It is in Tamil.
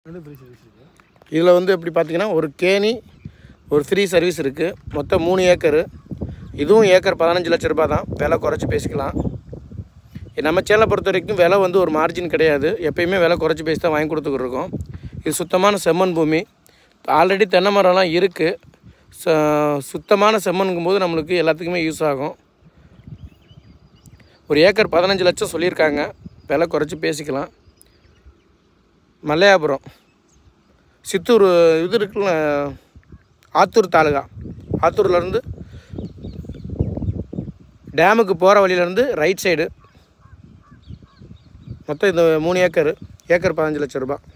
ரெண்டு ஃப்ரீ சர்வீஸ் இருக்கு இதில் வந்து எப்படி பார்த்தீங்கன்னா ஒரு கேணி ஒரு ஃப்ரீ சர்வீஸ் இருக்குது மொத்தம் மூணு ஏக்கரு இதுவும் ஏக்கர் பதினஞ்சு லட்ச ரூபாய் தான் விலை குறைச்சி பேசிக்கலாம் நம்ம சேனலை பொறுத்த வரைக்கும் விலை வந்து ஒரு மார்ஜின் கிடையாது எப்பயுமே விலை குறைச்சி பேசி தான் வாங்கி கொடுத்துக்கிட்டு இருக்கோம் இது சுத்தமான செம்மண் பூமி ஆல்ரெடி தென்னை மரம்லாம் இருக்குது ச சுத்தமான செம்மண்ங்கும் போது நம்மளுக்கு எல்லாத்துக்குமே யூஸ் ஆகும் ஒரு ஏக்கர் பதினஞ்சு லட்சம் சொல்லியிருக்காங்க விலை குறைச்சி பேசிக்கலாம் மல்லையாபுரம் சித்தூர் இது இருக்குல்ல ஆத்தூர் தாலுகா ஆத்தூர்லேருந்து டேமுக்கு போகிற வழியிலேருந்து ரைட் சைடு மொத்தம் இந்த மூணு ஏக்கர் ஏக்கர் பதினஞ்சு லட்ச ரூபாய்